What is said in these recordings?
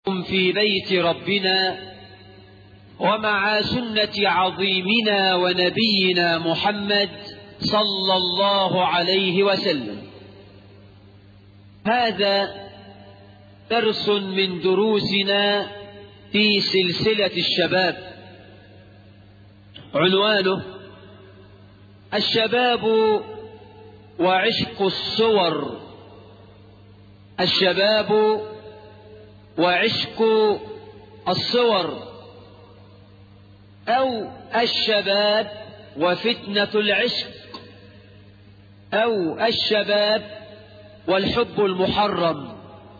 في بيت ربنا ومع سنة عظيمنا ونبينا محمد صلى الله عليه وسلم هذا درس من دروسنا في سلسلة الشباب عنوانه الشباب وعشق الصور الشباب وعشق الصور أو الشباب وفتنة العشق أو الشباب والحب المحرم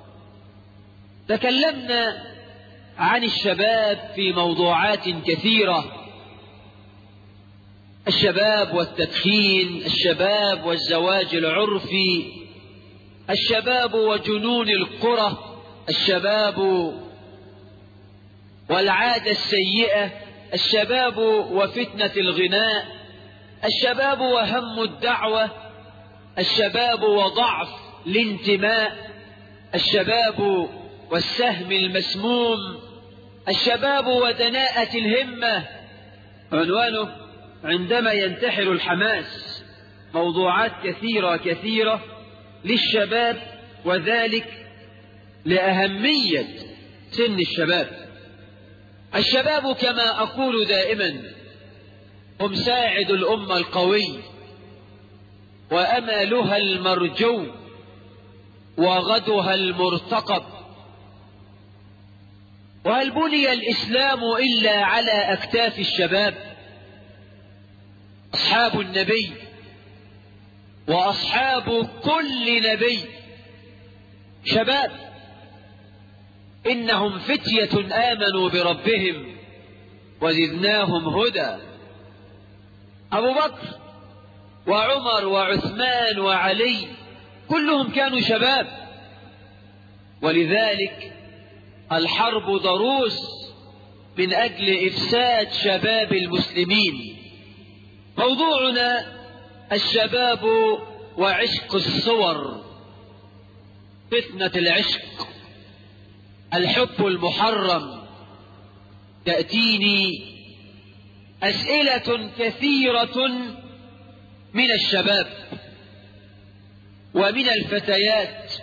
تكلمنا عن الشباب في موضوعات كثيرة الشباب والتدخين الشباب والزواج العرفي الشباب وجنون القرى الشباب والعادة السيئة الشباب وفتنة الغناء الشباب وهم الدعوة الشباب وضعف الانتماء الشباب والسهم المسموم الشباب ودناءة الهمة عنوانه عندما ينتحر الحماس موضوعات كثيرة كثيرة للشباب وذلك لأهمية سن الشباب الشباب كما أقول دائما هم ساعد الأمة القوي وأملها المرجو وغدها المرتقب وهل بني الإسلام إلا على أكتاف الشباب أصحاب النبي وأصحاب كل نبي شباب إنهم فتية آمنوا بربهم وزدناهم هدى أبو بكر وعمر وعثمان وعلي كلهم كانوا شباب ولذلك الحرب ضروس من أجل إفساد شباب المسلمين موضوعنا الشباب وعشق الصور فتنة العشق الحب المحرم تأتيني أسئلة كثيرة من الشباب ومن الفتيات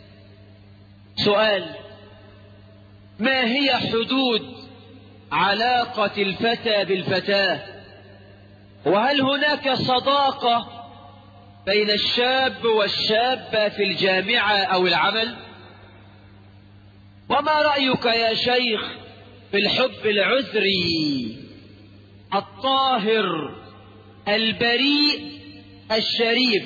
سؤال ما هي حدود علاقة الفتى بالفتاة وهل هناك صداقة بين الشاب والشابة في الجامعة أو العمل وما رأيك يا شيخ في الحب العذري الطاهر البريء الشريف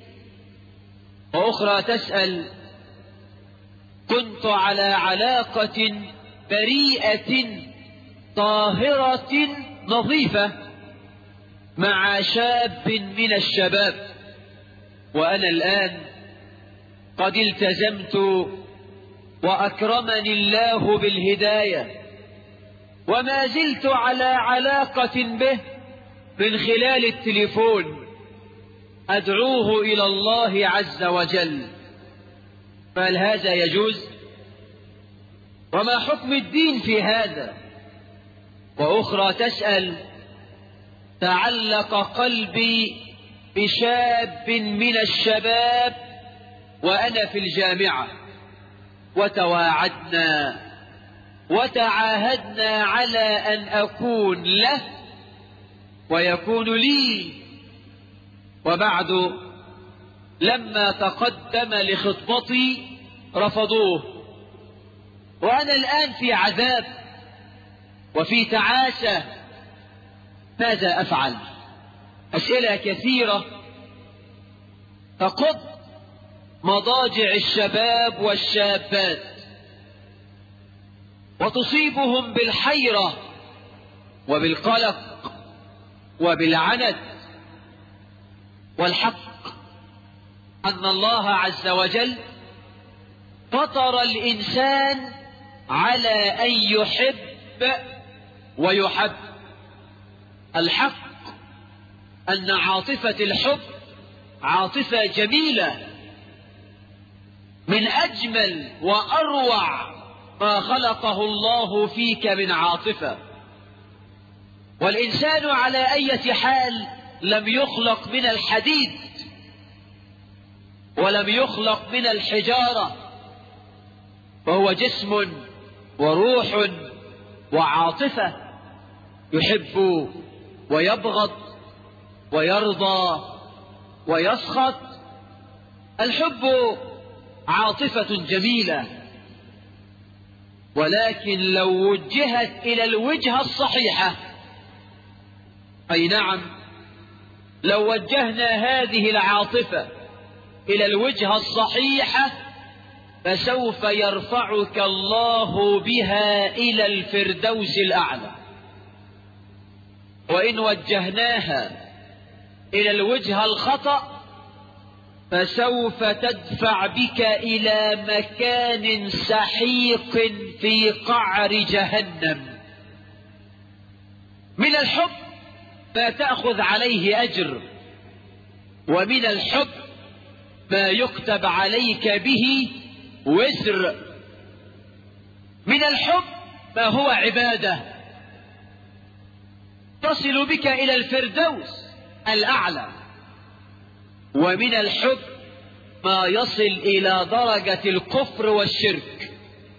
وأخرى تسأل كنت على علاقة بريئة طاهرة نظيفة مع شاب من الشباب وأنا الآن قد التزمت وأكرمني الله بالهداية وما زلت على علاقة به من خلال التليفون أدعوه إلى الله عز وجل فهل هذا يجوز وما حكم الدين في هذا وأخرى تسأل تعلق قلبي بشاب من الشباب وأنا في الجامعة وتواعدنا وتعاهدنا على أن أكون له ويكون لي وبعد لما تقدم لخطبتي رفضوه وأنا الآن في عذاب وفي تعاسة ماذا أفعل أسئلة كثيرة تقض مضاجع الشباب والشابات وتصيبهم بالحيرة وبالقلق وبالعنت والحق أن الله عز وجل فطر الإنسان على أن يحب ويحب الحق أن عاطفة الحب عاطفة جميلة من أجمل وأروع ما خلقه الله فيك من عاطفة والإنسان على أي حال لم يخلق من الحديد ولم يخلق من الحجارة فهو جسم وروح وعاطفة يحب ويبغض ويرضى ويسخط الحب عاطفة جميلة ولكن لو وجهت إلى الوجهة الصحيحة أي نعم لو وجهنا هذه العاطفة إلى الوجهة الصحيحة فسوف يرفعك الله بها إلى الفردوس الأعلى وإن وجهناها إلى الوجهة الخطأ فسوف تدفع بك إلى مكان سحيق في قعر جهنم من الحب ما تأخذ عليه أجر ومن الحب ما يكتب عليك به وزر من الحب ما هو عبادة تصل بك إلى الفردوس الأعلى ومن الحب ما يصل إلى درجة الكفر والشرك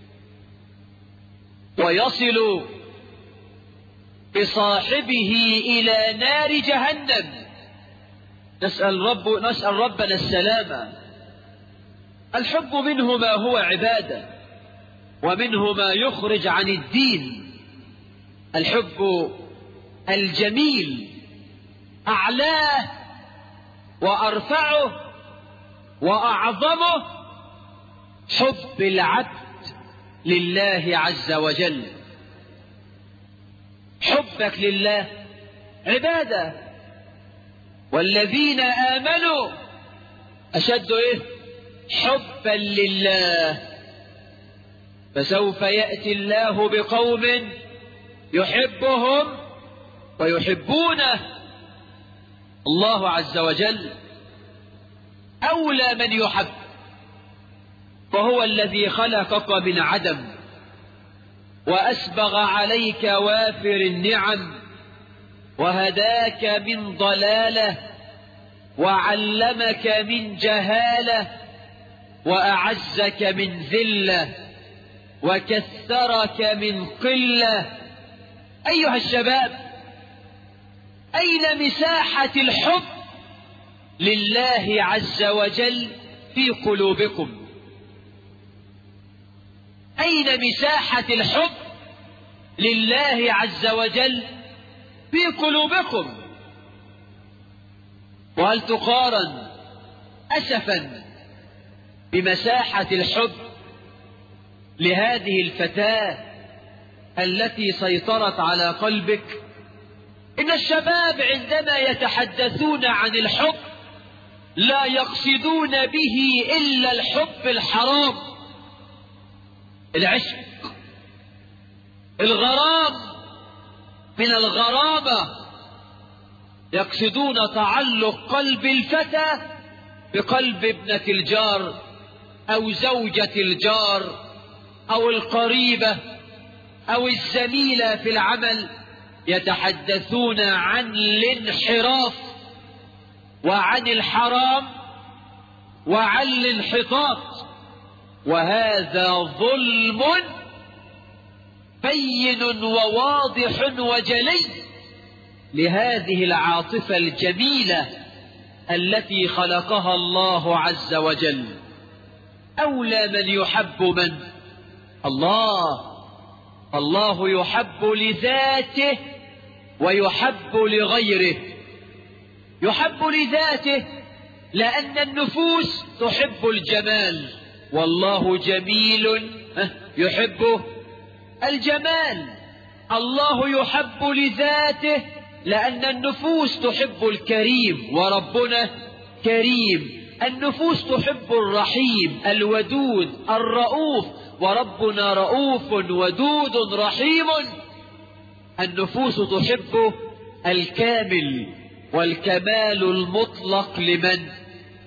ويصل بصاحبه إلى نار جهنم نسأل, رب نسأل ربنا السلامة الحب منه ما هو عبادة ومنه ما يخرج عن الدين الحب الجميل أعلاه وأرفعه وأعظمه حب العبد لله عز وجل حبك لله عبادة والذين آمنوا أشد إيه حبا لله فسوف يأتي الله بقوم يحبهم ويحبونه الله عز وجل أولى من يحب فهو الذي خلقك من عدم وأسبغ عليك وافر النعم وهداك من ضلاله وعلمك من جهاله وأعزك من ذله وكثرك من قله أيها الشباب أين مساحة الحب لله عز وجل في قلوبكم أين مساحة الحب لله عز وجل في قلوبكم وهل تقارن أسفا بمساحة الحب لهذه الفتاة التي سيطرت على قلبك إن الشباب عندما يتحدثون عن الحب لا يقصدون به إلا الحب الحرام العشق الغرام من الغرابة يقصدون تعلق قلب الفتى بقلب ابنة الجار أو زوجة الجار أو القريبة أو الزميلة في العمل يتحدثون عن الانحراف وعن الحرام وعن الانحطاط وهذا ظلم بين وواضح وجلي لهذه العاطفة الجميلة التي خلقها الله عز وجل أولى من يحب من الله الله يحب لذاته ويحب لغيره يحب لذاته لأن النفوس تحب الجمال والله جميل يحب الجمال الله يحب لذاته لأن النفوس تحب الكريم وربنا كريم النفوس تحب الرحيم الودود الرؤوف وربنا رؤوف ودود رحيم النفوس تحب الكامل والكمال المطلق لمن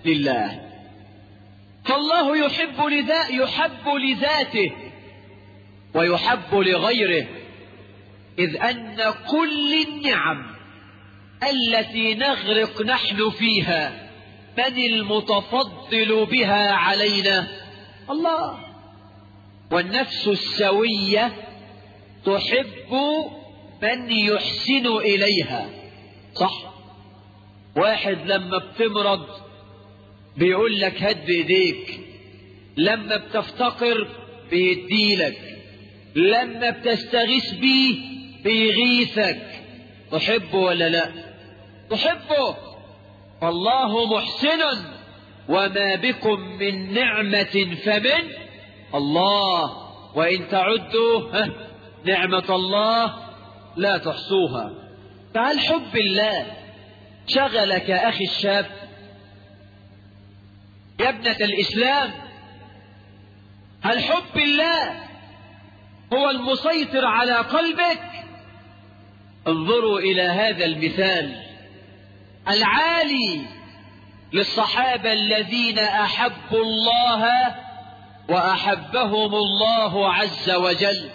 لله فالله يحب لذا يحب لذاته ويحب لغيره إذ أن كل النعم التي نغرق نحن فيها من المتفضل بها علينا الله والنفس السوية تحب من يحسن إليها صح واحد لما بتمرض بيقول لك هد بإيديك لما بتفتقر بيديلك لما بتستغيث بيه بيغيثك تحبه ولا لا تحبه فالله محسن وما بكم من نعمة فمن الله وإن تعدوا نعمة الله لا تحصوها فهل حب الله شغلك أخي الشاب يا ابنة الإسلام هل حب الله هو المسيطر على قلبك انظروا إلى هذا المثال العالي للصحابة الذين أحبوا الله وأحبهم الله عز وجل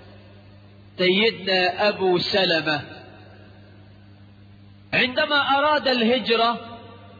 سيدنا أبو سلمة عندما أراد الهجرة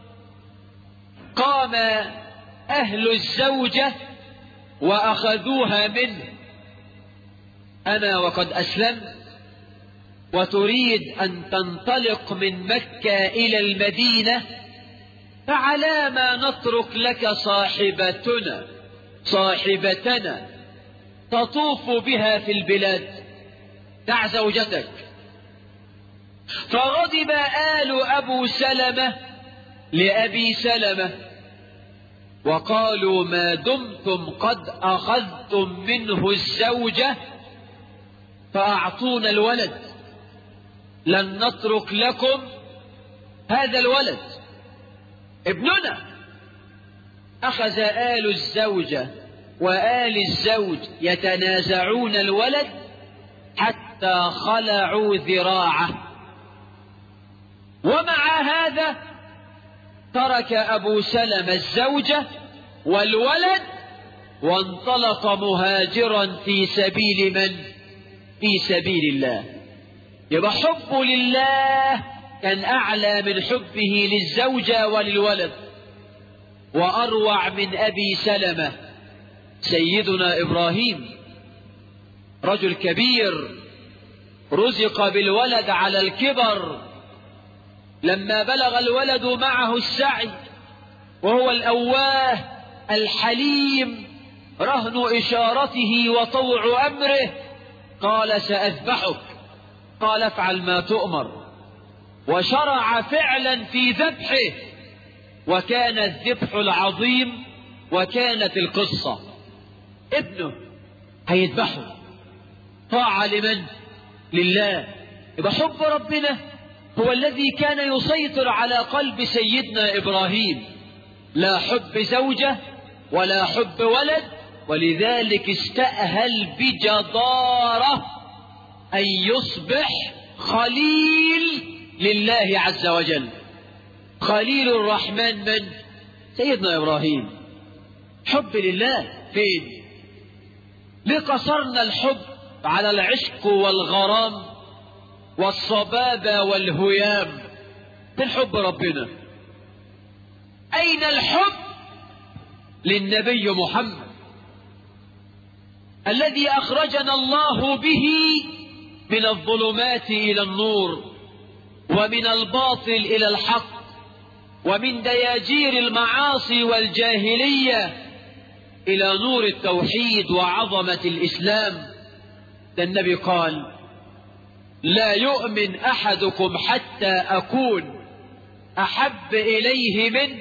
قام أهل الزوجة وأخذوها منه أنا وقد أسلمت وتريد أن تنطلق من مكة إلى المدينة فعلى ما نترك لك صاحبتنا صاحبتنا تطوف بها في البلاد دع زوجتك فغضب آل أبو سلمة لأبي سلمة وقالوا ما دمتم قد أخذتم منه الزوجة فأعطونا الولد لن نترك لكم هذا الولد ابننا أخذ آل الزوجة وآل الزوج يتنازعون الولد حتى خلعوا ذراعه ومع هذا ترك أبو سلمة الزوجة والولد وانطلق مهاجرا في سبيل من في سبيل الله يبقى حبه لله كان أعلى من حبه للزوجة وللولد وأروع من أبي سلمة سيدنا إبراهيم رجل كبير رزق بالولد على الكبر لما بلغ الولد معه السعي وهو الأواه الحليم رهن إشارته وطوع أمره قال سأذبحك قال افعل ما تؤمر وشرع فعلا في ذبحه وكان الذبح العظيم وكانت القصة ابنه هيذبحه طاعة لمن لله يبقى حب ربنا هو الذي كان يسيطر على قلب سيدنا إبراهيم لا حب زوجة ولا حب ولد ولذلك استأهل بجدارة أن يصبح خليل لله عز وجل خليل الرحمن من سيدنا إبراهيم حب لله فين لقصرنا الحب على العشق والغرام والصبابة والهيام في الحب ربنا أين الحب للنبي محمد الذي أخرجنا الله به من الظلمات إلى النور ومن الباطل إلى الحق ومن دياجير المعاصي والجاهلية إلى نور التوحيد وعظمة الإسلام ده النبي قال لا يؤمن أحدكم حتى أكون أحب إليه من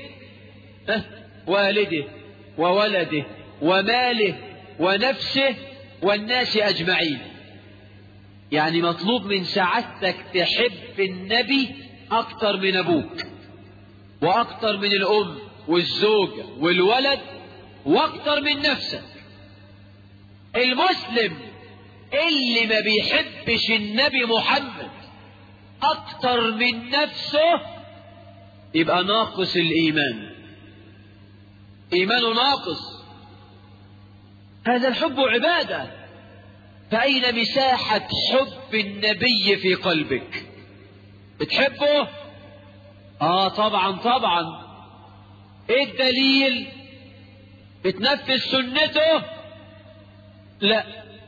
والده وولده وماله ونفسه والناس أجمعين يعني مطلوب من سعادتك تحب النبي أكتر من أبوك وأكتر من الأم والزوجة والولد وأكتر من نفسك المسلم اللي ما بيحبش النبي محمد أكتر من نفسه يبقى ناقص الإيمان إيمانه ناقص هذا الحب عبادة فأين مساحة حب النبي في قلبك بتحبه اه طبعا طبعا ايه الدليل بتنفذ سنته لا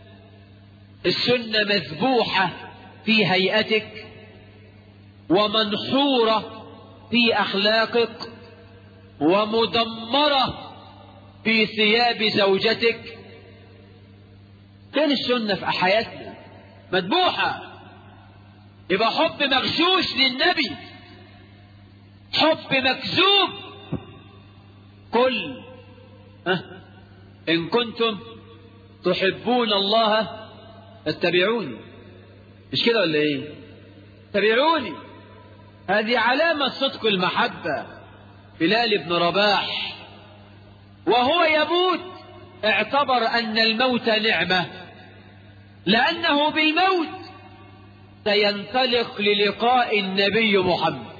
السنة مذبوحة في هيئتك ومنحورة في أخلاقك ومدمرة في ثياب زوجتك فين السنة في حياتنا مذبوحة يبقى حب مغشوش للنبي حب مكذوب قل أه إن كنتم تحبون الله اتبعوني مش كده ولا ايه اتبعوني هذه علامة صدق المحبة بلال بن رباح وهو يموت اعتبر أن الموت نعمة لأنه بالموت سينطلق للقاء النبي محمد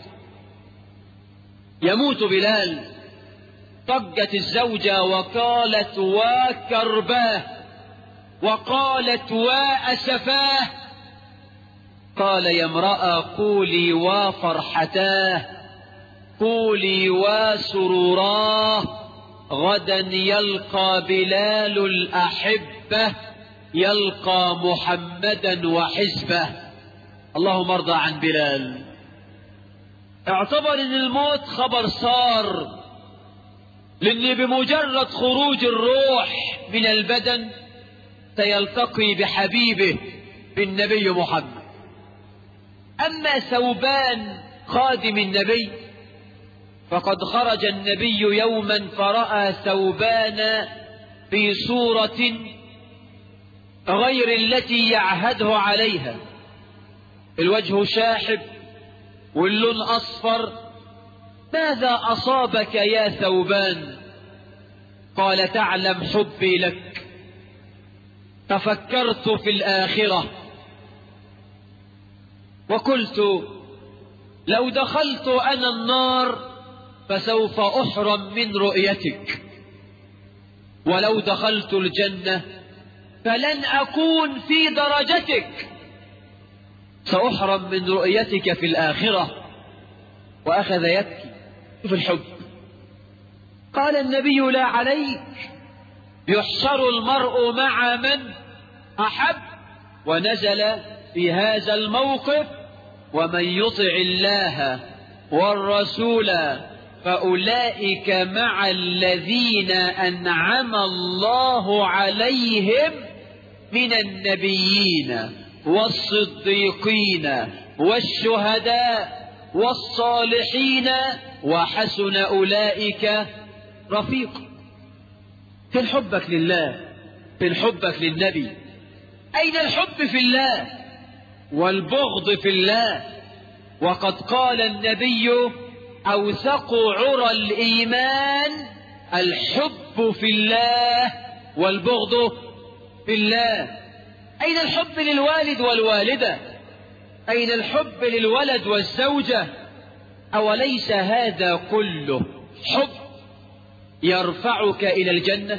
يموت بلال طجت الزوجة وقالت وكرباه وقالت وأسفاه قال يا امرأة قولي وفرحتاه قولي وسروراه غدا يلقى بلال الأحبة يلقى محمدا وحزبه اللهم ارضى عن بلال اعتبر ان الموت خبر صار لان بمجرد خروج الروح من البدن سيلتقي بحبيبه بالنبي محمد اما ثوبان خادم النبي فقد خرج النبي يوما فراى ثوبان في صوره غير التي يعهده عليها الوجه شاحب واللون أصفر ماذا أصابك يا ثوبان قال تعلم حبي لك تفكرت في الآخرة وقلت لو دخلت أنا النار فسوف أحرم من رؤيتك ولو دخلت الجنة فلن أكون في درجتك سأحرم من رؤيتك في الآخرة وأخذ يبكي في الحب قال النبي لا عليك يحشر المرء مع من أحب ونزل في هذا الموقف ومن يطع الله والرسول فأولئك مع الذين أنعم الله عليهم من النبيين والصديقين والشهداء والصالحين وحسن أولئك رفيقا فين حبك لله فين حبك للنبي أين الحب في الله والبغض في الله وقد قال النبي أوثق عرى الإيمان الحب في الله والبغض في الله أين الحب للوالد والوالدة أين الحب للولد والزوجة أوليس هذا كله حب يرفعك إلى الجنة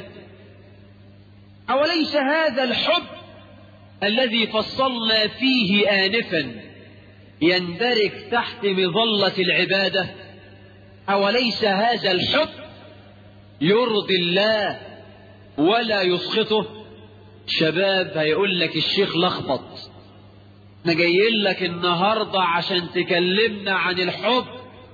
أوليس هذا الحب الذي فصلنا فيه آنفا يندرج تحت مظلة العبادة أوليس هذا الحب يرضي الله ولا يسخطه شباب هيقول لك الشيخ لخبط احنا جايين لك النهارده عشان تكلمنا عن الحب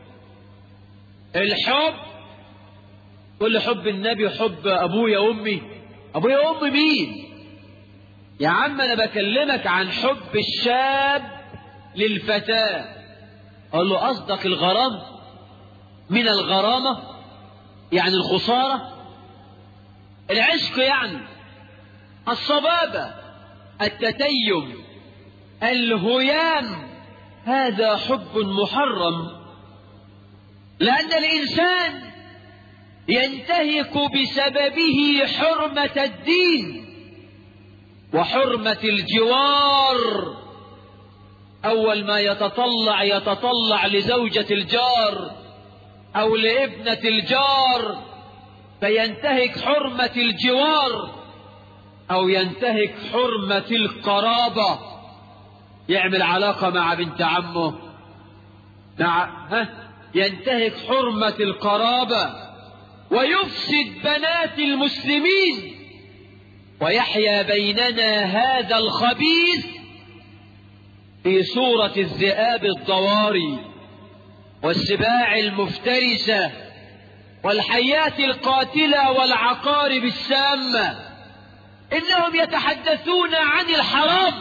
الحب كل حب النبي حب ابويا وامي ابويا وامي مين يا عم انا بكلمك عن حب الشاب للفتاة اقول له قصدك الغرام من الغرامة يعني الخسارة العشق يعني الصبابة التتيم الهيام هذا حب محرم لأن الإنسان ينتهك بسببه حرمة الدين وحرمة الجوار أول ما يتطلع يتطلع لزوجة الجار أو لابنة الجار فينتهك حرمة الجوار أو ينتهك حرمة القرابة يعمل علاقة مع بنت عمه مع ها ينتهك حرمة القرابة ويفسد بنات المسلمين ويحيا بيننا هذا الخبيث في صورة الذئاب الضواري والسباع المفترسة والحيات القاتلة والعقارب السامة إنهم يتحدثون عن الحرام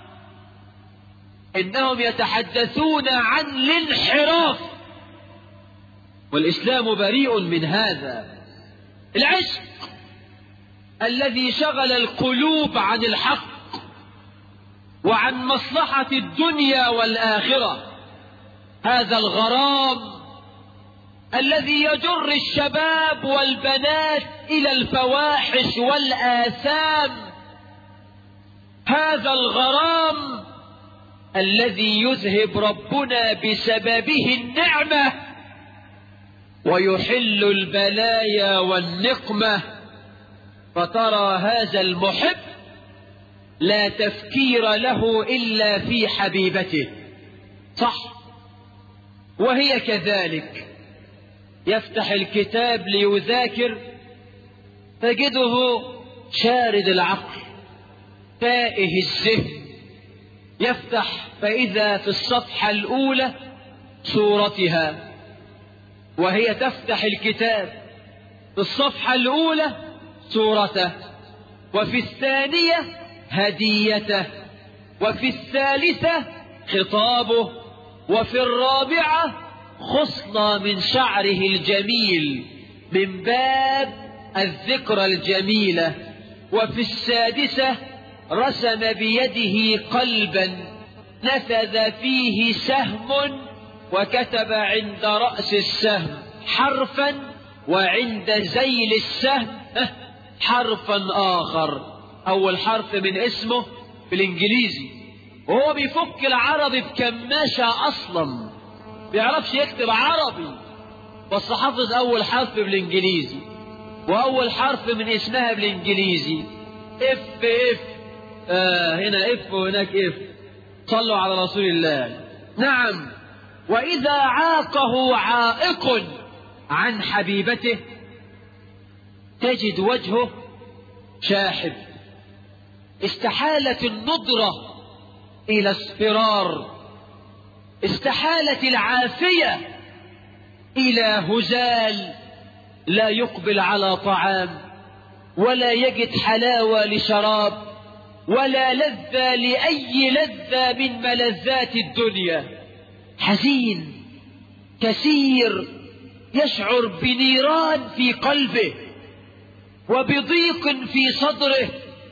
إنهم يتحدثون عن الانحراف والإسلام بريء من هذا العشق الذي شغل القلوب عن الحق وعن مصلحة الدنيا والآخرة هذا الغرام الذي يجر الشباب والبنات إلى الفواحش والآثام هذا الغرام الذي يذهب ربنا بسببه النعمة ويحل البلايا والنقمة فترى هذا المحب لا تفكير له إلا في حبيبته صح وهي كذلك يفتح الكتاب ليذاكر تجده شارد العقل تائه الذهن يفتح فإذا في الصفحة الأولى صورتها وهي تفتح الكتاب في الصفحة الأولى صورته وفي الثانية هديته وفي الثالثة خطابه وفي الرابعة خصلة من شعره الجميل من باب الذكرى الجميلة وفي السادسة رسم بيده قلبا نفذ فيه سهم وكتب عند رأس السهم حرفا وعند زيل السهم حرفا آخر أول حرف من اسمه بالإنجليزي وهو بيفك العربي بكماشة أصلا بيعرفش يكتب عربي بس حافظ أول حرف بالإنجليزي وأول حرف من اسمها بالإنجليزي اف اف آه هنا اف وهناك اف صلوا على رسول الله نعم وإذا عاقه عائق عن حبيبته تجد وجهه شاحب استحالت النضرة إلى اصفرار استحالت العافية إلى هزال لا يقبل على طعام ولا يجد حلاوة لشراب ولا لذة لأي لذة من ملذات الدنيا حزين كثير يشعر بنيران في قلبه وبضيق في صدره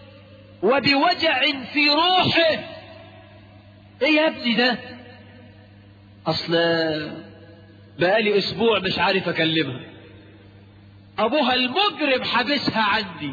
وبوجع في روحه ايه يا ابني ده اصل بقالي اسبوع مش عارف اكلمها ابوها المجرم حابسها عندي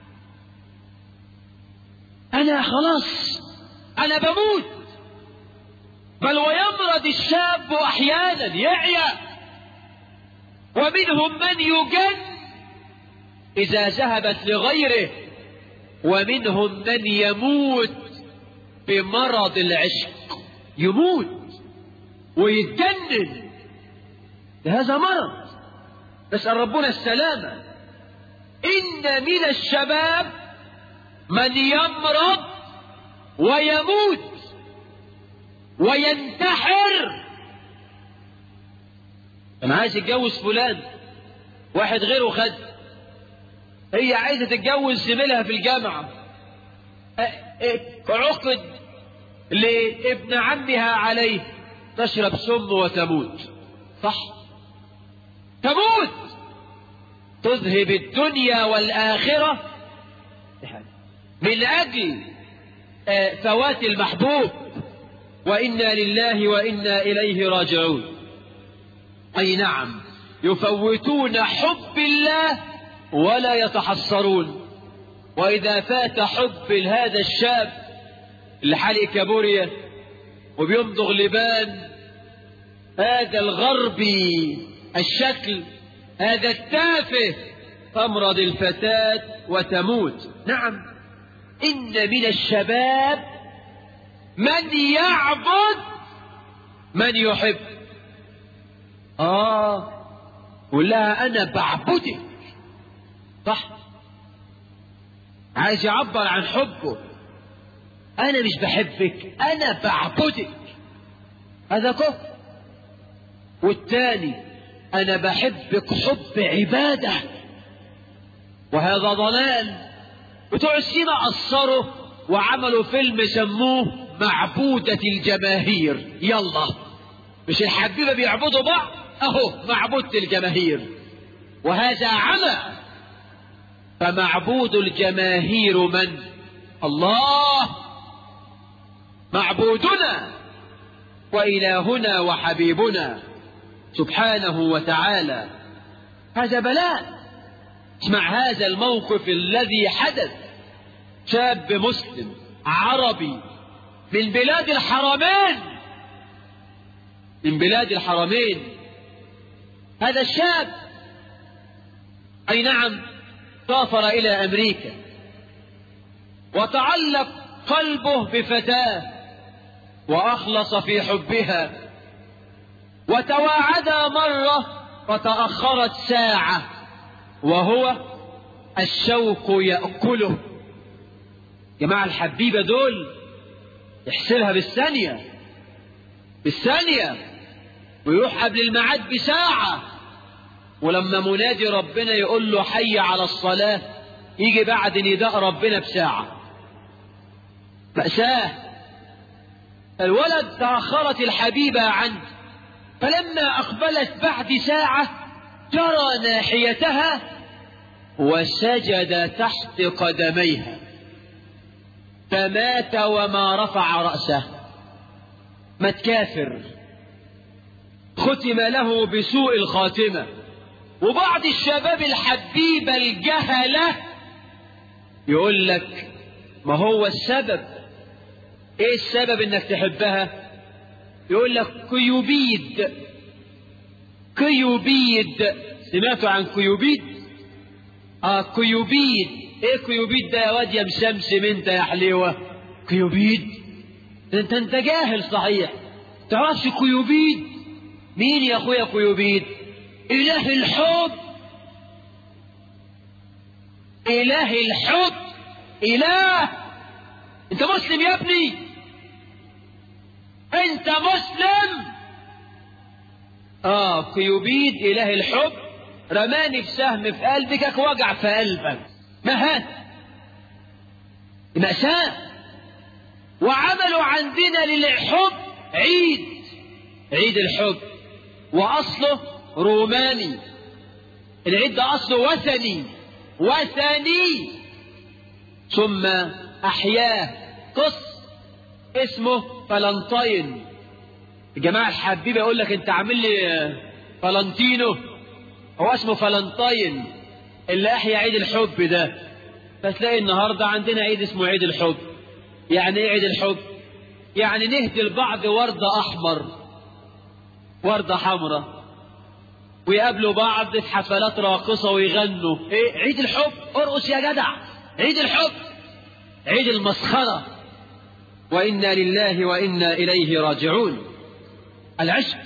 انا خلاص انا بموت بل ويمرض الشاب احيانا يعيا ومنهم من يجن اذا ذهبت لغيره ومنهم من يموت بمرض العشق يموت ويتجنن هذا مرض نسأل ربنا السلامة إن من الشباب من يمرض ويموت وينتحر أنا عايز يتجوز فلان واحد غيره خد هي عايزة تتجوز زميلها في الجامعة عقد لابن عمها عليه تشرب سم وتموت صح تموت تذهب الدنيا والآخرة من أجل فوات المحبوب وإنا لله وإنا إليه راجعون أي نعم يفوتون حب الله ولا يتحصرون وإذا فات حب هذا الشاب اللي حالق كابوريا وبيمضغ لبان هذا الغربي الشكل هذا التافه تمرض الفتاة وتموت نعم إن من الشباب من يعبد من يحب آه قول لها أنا بعبدك صح عايز يعبر عن حبه أنا مش بحبك أنا بعبدك هذا كفر والتاني أنا بحبك حب عبادة وهذا ضلال بتوع السينما قصروا وعملوا فيلم سموه معبودة الجماهير يلا مش الحبيبة بيعبدوا بعض اهو معبودة الجماهير وهذا عمى فمعبود الجماهير من الله معبودنا وإلهنا وحبيبنا سبحانه وتعالى هذا بلاء اسمع هذا الموقف الذي حدث شاب مسلم عربي من بلاد الحرمين من بلاد الحرمين هذا الشاب أي نعم سافر إلى أمريكا وتعلق قلبه بفتاة وأخلص في حبها وتواعدا مرة فتأخرت ساعة وهو الشوق يأكله جماعة الحبيبة دول يحسبها بالثانية بالثانية ويروح قبل الميعاد بساعة ولما منادي ربنا يقول له حي على الصلاة يجي بعد نداء ربنا بساعة مأساة الولد تأخرت الحبيبة عنه فلما أقبلت بعد ساعة جرى ناحيتها وسجد تحت قدميها فمات وما رفع رأسه مات كافر ختم له بسوء الخاتمة وبعض الشباب الحبيبة الجهلة يقول لك ما هو السبب ايه السبب انك تحبها يقول لك كيوبيد كيوبيد سمعتوا عن كيوبيد اه كيوبيد ايه كيوبيد ده يا واد يا مشمشم انت يا حليوه كيوبيد انت انت جاهل صحيح تعرفش كيوبيد مين يا اخويا كيوبيد اله الحب اله الحب اله انت مسلم يا ابني انت مسلم اه كيوبيد اله الحب رماني بسهم في قلبك وجع في قلبك ما هات مأساة وعملوا عندنا للحب عيد عيد الحب وأصله روماني العيد ده أصله وثني وثني ثم أحياه قص اسمه فلنطين الجماعة الحبيبة يقول لك انت عامل لي فلنتينو هو اسمه فلنطين اللي احيا عيد الحب ده فتلاقي النهاردة عندنا عيد اسمه عيد الحب يعني ايه عيد الحب يعني نهدي لبعض وردة احمر وردة حمراء ويقابلوا بعض في حفلات راقصة ويغنوا ايه عيد الحب ارقص يا جدع عيد الحب عيد المسخرة وإنا لله وإنا إليه راجعون العشق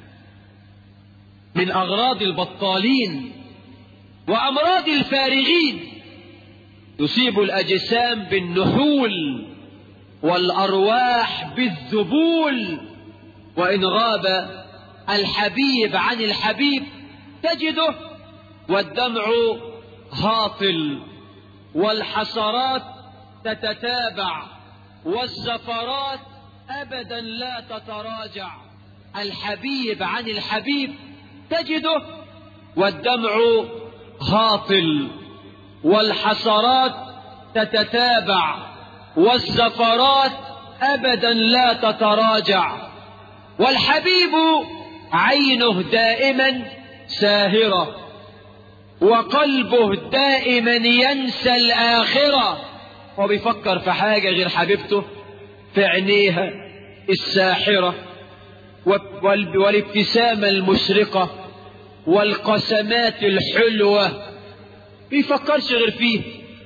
من أغراض البطالين وأمراض الفارغين يصيب الأجسام بالنحول والأرواح بالذبول وإن غاب الحبيب عن الحبيب تجده والدمع هاطل والحسرات تتتابع والزفرات أبدا لا تتراجع الحبيب عن الحبيب تجده والدمع هاطل والحسرات تتتابع والزفرات أبدا لا تتراجع والحبيب عينه دائما ساهرة وقلبه دائما ينسى الآخرة وبيفكر في حاجة غير حبيبته في عينيها الساحرة والابتسامة المشرقة والقسمات الحلوة بيفكرش غير فيه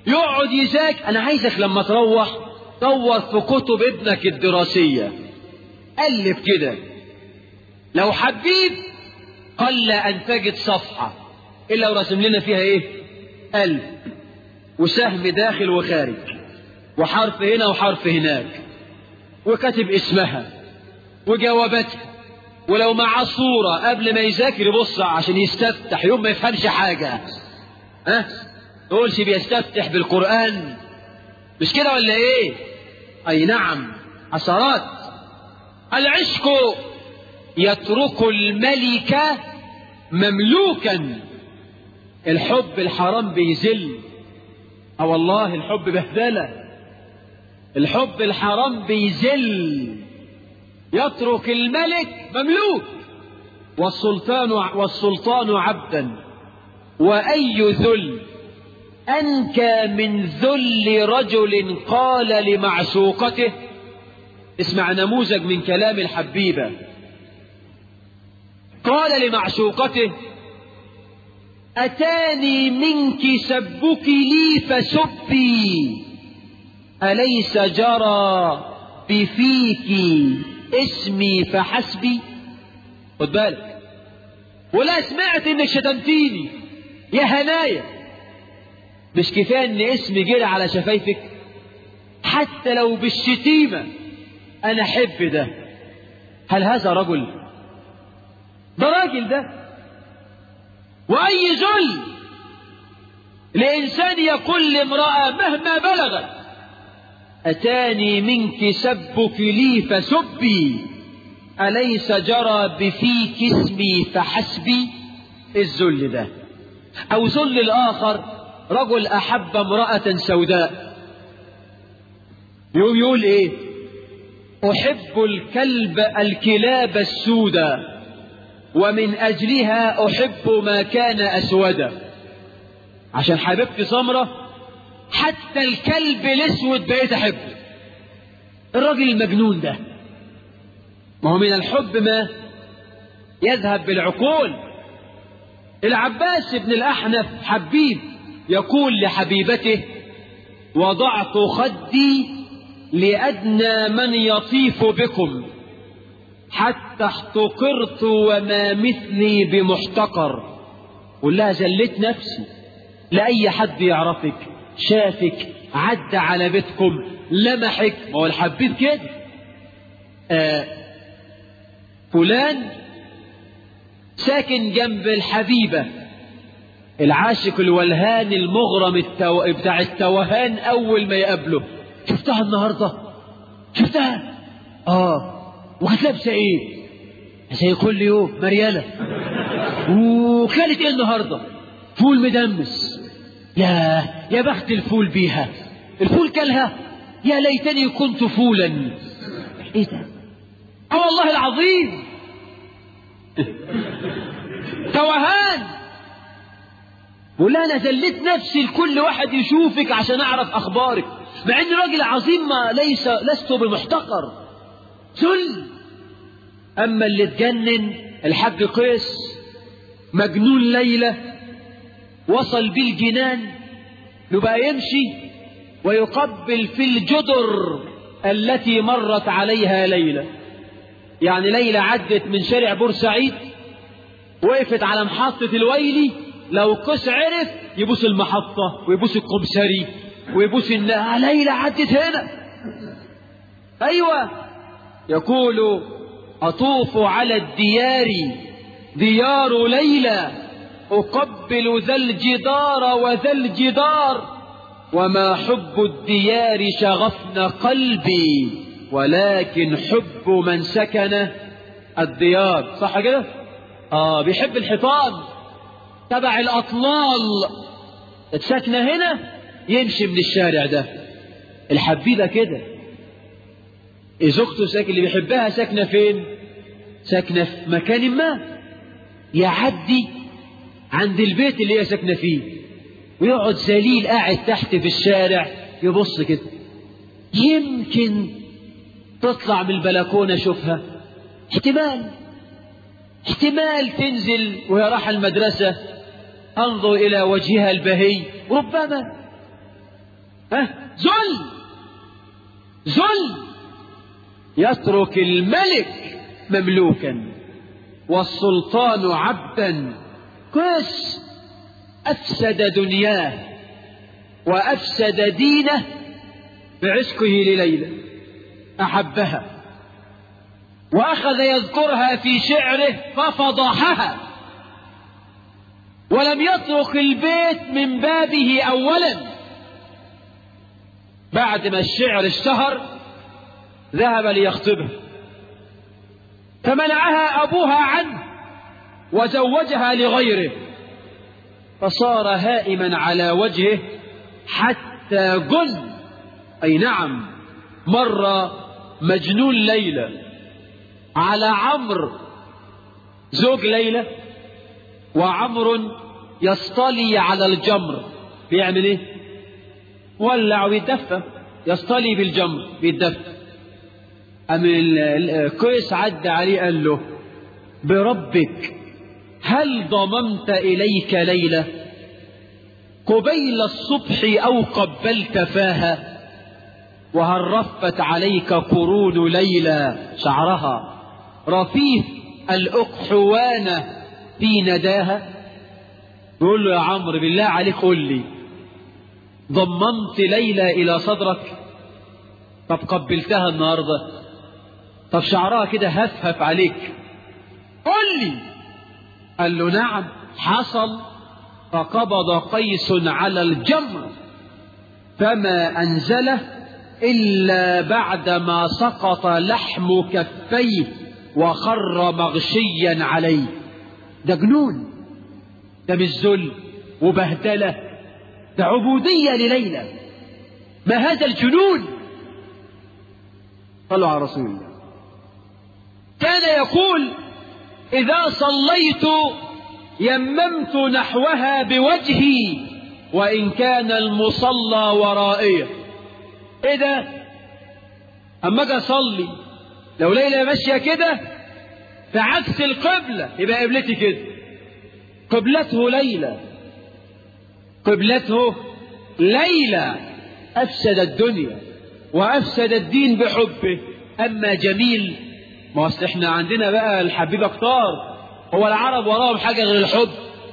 يقعد يذاكر انا عايزك لما تروح دور في كتب ابنك الدراسية قلب كده لو حبيب قل ان تجد صفحة الا ورسم لنا فيها ايه قلب وسهم داخل وخارج وحرف هنا وحرف هناك وكاتب اسمها وجواباتها ولو معاه صورة قبل ما يذاكر يبص عشان يستفتح يوم ما يفهمش حاجة ها تقولش بيستفتح بالقرآن مش كده ولا ايه اي نعم حسرات العشق يترك الملك مملوكا الحب الحرام بيذل اه والله الحب بهدله الحب الحرام بيذل يترك الملك مملوك والسلطان والسلطان عبدا واي ذل انكى من ذل رجل قال لمعشوقته اسمع نموذج من كلام الحبيبه قال لمعشوقته اتاني منك سبك لي فسبي أليس جرى بفيك اسمي فحسبي خد بالك ولا سمعت انك شتمتيني يا هنايا مش كفايه ان اسمي جرى على شفايفك حتى لو بالشتيمه انا احب ده هل هذا رجل ده راجل ده واي ذل لانسان يقول لامراه مهما بلغت أتاني منك سبك لي فسبي أليس جرى بفيك اسمي فحسبي الذل ده أو ذل الآخر رجل أحب امرأة سوداء يقول, يقول إيه أحب الكلب الكلاب السوداء ومن أجلها أحب ما كان أسودا عشان حبيبتي سمره حتى الكلب الاسود بقيت احبه الراجل المجنون ده ما هو من الحب ما يذهب بالعقول العباس بن الاحنف حبيب يقول لحبيبته وضعت خدي لادنى من يطيف بكم حتى احتقرت وما مثلي بمحتقر قول لها زلت نفسي لاي حد يعرفك شافك عدى على بيتكم لمحك ما هو الحبيب كده آه فلان ساكن جنب الحبيبة العاشق الولهان المغرم التو... بتاع التوهان أول ما يقابله شفتها النهاردة شفتها آه وكانت لابسة إيه زي كل يوم مريالة وكانت إيه النهاردة فول مدمس يا يا بخت الفول بيها الفول كلها يا ليتني كنت فولا ايه ده اه والله العظيم توهان ولا انا ذليت نفسي لكل واحد يشوفك عشان اعرف اخبارك مع اني راجل عظيم ما ليس لست بمحتقر ذل اما اللي اتجنن الحاج قيس مجنون ليله وصل بالجنان يبقى يمشي ويقبل في الجدر التي مرت عليها ليلة يعني ليلة عدت من شارع بورسعيد وقفت على محطة الويلي لو قس عرف يبوس المحطة ويبوس القمسري ويبوس النهى ليلة عدت هنا أيوة يقول أطوف على الديار ديار ليلى أقبل ذا الجدار وذا الجدار وما حب الديار شغفنا قلبي ولكن حب من سكن الديار صح كده اه بيحب الحيطان تبع الاطلال ساكنه هنا يمشي من الشارع ده الحبيبه كده زوجته ساكن اللي بيحبها ساكنه فين ساكنه في مكان ما يعدي عند البيت اللي هي ساكنه فيه ويقعد ذليل قاعد تحت في الشارع يبص كده يمكن تطلع من البلكونة شوفها احتمال احتمال تنزل وهي رايحة المدرسة انظر إلى وجهها البهي ربما ها ذل ذل يترك الملك مملوكا والسلطان عبدا كويس أفسد دنياه وأفسد دينه بعشقه لليلى أحبها وأخذ يذكرها في شعره ففضحها ولم يترك البيت من بابه أولا بعد ما الشعر اشتهر ذهب ليخطبها فمنعها أبوها عنه وزوجها لغيره فصار هائما على وجهه حتى جن أي نعم مر مجنون ليلى على عمرو زوج ليلى وعمر يصطلي على الجمر بيعمل ايه ولع ويتدفى يصطلي بالجمر بيتدفى أم الكويس عدى عليه قال له بربك هل ضممت إليك ليلة قبيل الصبح أو قبلت فاها وهل رفت عليك قرون ليلى شعرها رفيف الأقحوان في نداها يقول له يا عمرو بالله عليك قل لي ضممت ليلى إلى صدرك طب قبلتها النهاردة طب شعرها كده هفهف عليك قل لي قال له نعم حصل فقبض قيس على الجمر فما أنزله إلا بعدما سقط لحم كفيه وخر مغشيا عليه ده جنون ده مش ذل وبهدلة ده عبودية لليلى ما هذا الجنون صلوا على رسول الله كان يقول إذا صليت يممت نحوها بوجهي وإن كان المصلى ورائية إيه ده أما أجي أصلي لو ليلى ماشية كده في عكس القبلة يبقى قبلتي كده قبلته ليلى قبلته ليلى أفسد الدنيا وأفسد الدين بحبه أما جميل ما أصل إحنا عندنا بقى الحبيب أكتار هو العرب وراهم حاجة غير الحب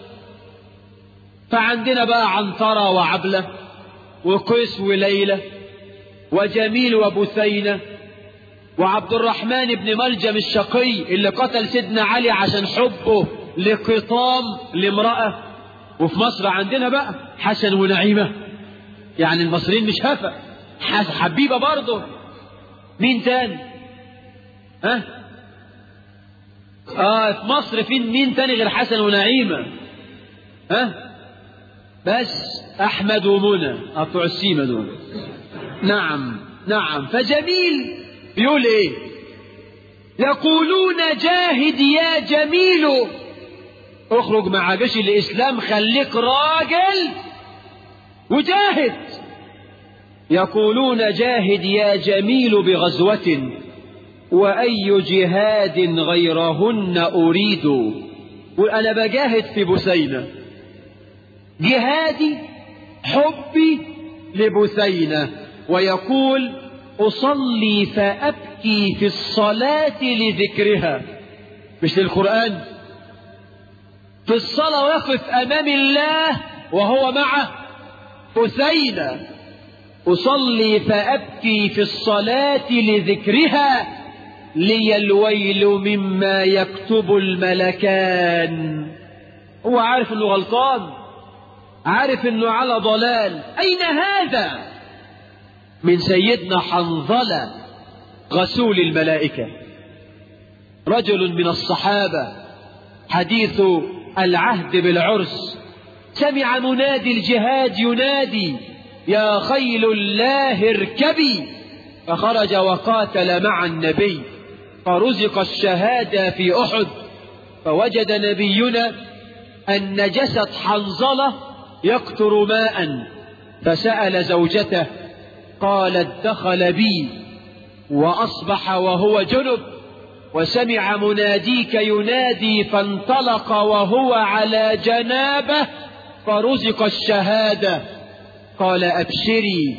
فعندنا بقى عنترة وعبلة وقيس وليلى وجميل وبثينة وعبد الرحمن بن ملجم الشقي اللي قتل سيدنا علي عشان حبه لقطام لامرأة وفي مصر عندنا بقى حسن ونعيمة يعني المصريين مش هفا حبيبة برضه مين تاني ها اه في مصر في مين تاني غير حسن ونعيمة ها بس احمد ومنى بتوع السيمة دول نعم نعم فجميل بيقول ايه يقولون جاهد يا جميل اخرج مع جيش الاسلام خليك راجل وجاهد يقولون جاهد يا جميل بغزوة وأي جهاد غيرهن أريد وأنا بجاهد في بثينة جهادي حبي لبثينة ويقول أصلي فأبكي في الصلاة لذكرها مش للقرآن في الصلاة ويقف أمام الله وهو مع بثينة أصلي فأبكي في الصلاة لذكرها لي الويل مما يكتب الملكان هو عارف انه غلطان عارف انه على ضلال اين هذا من سيدنا حنظلة غسول الملائكة رجل من الصحابة حديث العهد بالعرس سمع منادي الجهاد ينادي يا خيل الله اركبي فخرج وقاتل مع النبي فرزق الشهادة في أحد فوجد نبينا أن جسد حنظلة يقطر ماء فسأل زوجته قالت دخل بي وأصبح وهو جنب وسمع مناديك ينادي فانطلق وهو على جنابه فرزق الشهادة قال أبشري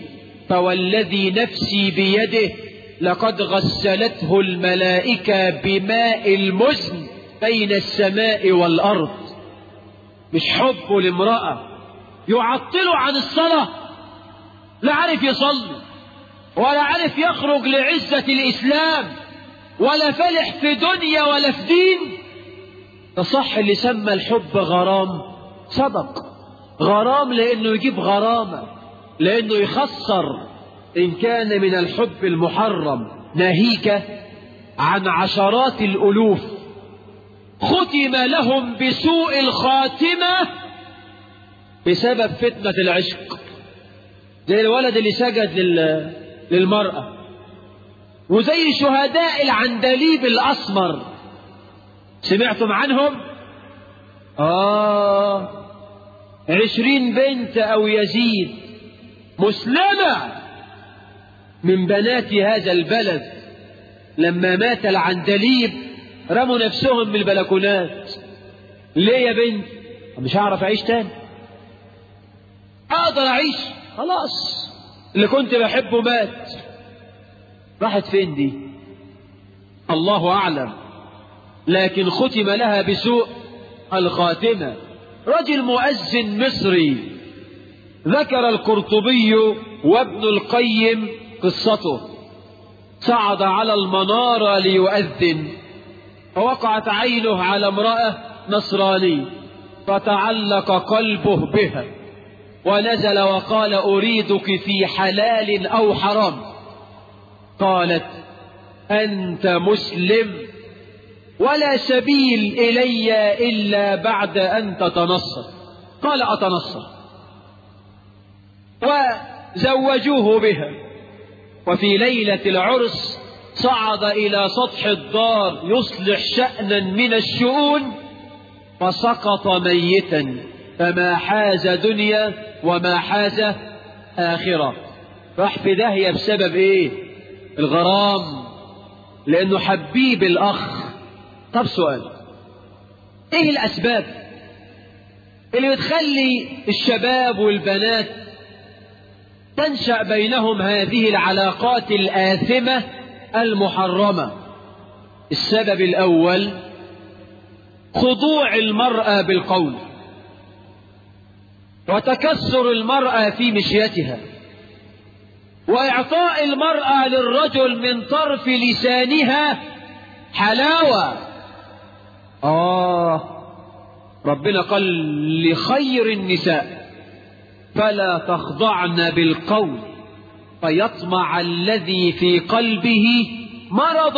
فوالذي نفسي بيده لقد غسلته الملائكة بماء المزن بين السماء والأرض مش حبه لامرأة يعطله عن الصلاة لا عارف يصلي ولا عارف يخرج لعزة الإسلام ولا فلح في دنيا ولا في دين تصح اللي سمى الحب غرام صدق غرام لأنه يجيب غرامة لأنه يخسر إن كان من الحب المحرم ناهيك عن عشرات الألوف ختم لهم بسوء الخاتمة بسبب فتنة العشق زي الولد اللي سجد لل... للمرأة وزي شهداء العندليب الأسمر سمعتم عنهم آه عشرين بنت أو يزيد مسلمة من بنات هذا البلد لما مات العندليب رموا نفسهم من البلكونات ليه يا بنت مش هعرف اعيش تاني اقدر اعيش خلاص اللي كنت بحبه مات راحت فين دي الله اعلم لكن ختم لها بسوء الخاتمه رجل مؤذن مصري ذكر القرطبي وابن القيم قصته صعد على المنارة ليؤذن فوقعت عينه على امرأة نصراني فتعلق قلبه بها ونزل وقال أريدك في حلال أو حرام قالت أنت مسلم ولا سبيل إلي إلا بعد أن تتنصر قال أتنصر وزوجوه بها وفي ليلة العرس صعد إلى سطح الدار يصلح شأنا من الشؤون فسقط ميتا فما حاز دنيا وما حاز آخرة راح في داهية بسبب إيه الغرام لأنه حبيب الأخ طب سؤال إيه الأسباب اللي بتخلي الشباب والبنات تنشأ بينهم هذه العلاقات الآثمة المحرمة السبب الأول خضوع المرأة بالقول وتكسر المرأة في مشيتها وإعطاء المرأة للرجل من طرف لسانها حلاوة آه ربنا قال لخير النساء فلا تخضعن بالقول فيطمع الذي في قلبه مرض